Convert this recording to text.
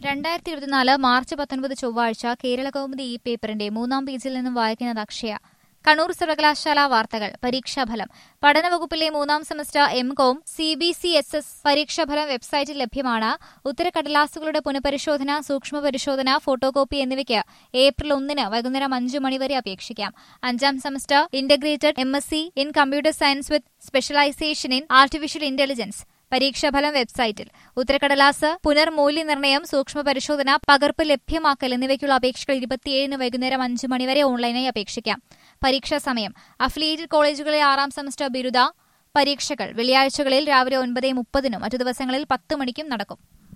രണ്ടായിരത്തി ഇരുപത്തിനാല് മാർച്ച് പത്തൊൻപത് ചൊവ്വാഴ്ച കേരള കൗമുദി ഈ പേപ്പറിന്റെ മൂന്നാം പേജിൽ നിന്നും വായിക്കുന്നത് അക്ഷയ കണ്ണൂർ സർവകലാശാല വാർത്തകൾ പരീക്ഷാഫലം പഠനവകുപ്പിലെ മൂന്നാം semester M com C B C S S പരീക്ഷാഫലം വെബ്സൈറ്റിൽ ലഭ്യമാണ് ഉത്തരക്കടലാസുകളുടെ പുനഃപരിശോധന സൂക്ഷ്മ പരിശോധന ഫോട്ടോകോപ്പി എന്നിവയ്ക്ക് ഏപ്രിൽ ഒന്നിന് വൈകുന്നേരം അഞ്ചു മണിവരെ അപേക്ഷിക്കാം അഞ്ചാം semester integrated M S C in computer science with specialisation in artificial intelligence പരീക്ഷാഫലം വെബ്സൈറ്റിൽ ഉത്തരക്കടലാസ് പുനർമൂല്യനിർണ്ണയം സൂക്ഷ്മ പരിശോധന പകർപ്പ് ലഭ്യമാക്കൽ എന്നിവയ്ക്കുള്ള അപേക്ഷകൾ ഇരുപത്തിയേഴിന് വൈകുന്നേരം അഞ്ച് മണിവരെ ഓൺലൈനായി അപേക്ഷിക്കാം പരീക്ഷാ സമയം അഫിലിയേറ്റഡ് കോളേജുകളിലെ ആറാം സെമസ്റ്റർ ബിരുദ പരീക്ഷകൾ വെള്ളിയാഴ്ചകളിൽ രാവിലെ ഒൻപത് മുപ്പതിനും മറ്റു ദിവസങ്ങളിൽ പത്ത് മണിക്കും നടക്കും